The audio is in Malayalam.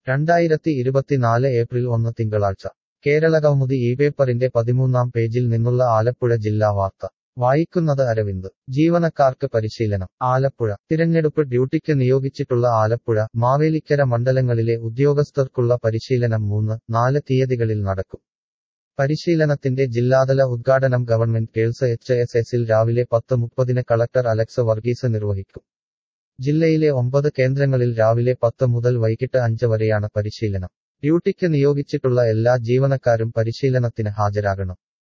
രണ്ടായിരത്തി ഇരുപത്തിനാല് ഏപ്രിൽ ഒന്ന് തിങ്കളാഴ്ച കേരളകൗമുദി ഈ പേപ്പറിന്റെ പതിമൂന്നാം പേജിൽ നിന്നുള്ള ആലപ്പുഴ ജില്ലാ വാർത്ത വായിക്കുന്നത് അരവിന്ദ് ജീവനക്കാർക്ക് പരിശീലനം ആലപ്പുഴ തിരഞ്ഞെടുപ്പ് ഡ്യൂട്ടിക്ക് നിയോഗിച്ചിട്ടുള്ള ആലപ്പുഴ മാവേലിക്കര മണ്ഡലങ്ങളിലെ ഉദ്യോഗസ്ഥർക്കുള്ള പരിശീലനം മൂന്ന് നാല് തീയതികളിൽ നടക്കും പരിശീലനത്തിന്റെ ജില്ലാതല ഉദ്ഘാടനം ഗവൺമെന്റ് ഗേൾസ് എച്ച് എസ് എസിൽ രാവിലെ പത്ത് മുപ്പതിന് കളക്ടർ അലക്സ് വർഗീസ് നിർവഹിക്കും ജില്ലയിലെ ഒമ്പത് കേന്ദ്രങ്ങളിൽ രാവിലെ പത്ത് മുതൽ വൈകിട്ട് അഞ്ച് വരെയാണ് പരിശീലനം ഡ്യൂട്ടിക്ക് നിയോഗിച്ചിട്ടുള്ള എല്ലാ ജീവനക്കാരും പരിശീലനത്തിന് ഹാജരാകണം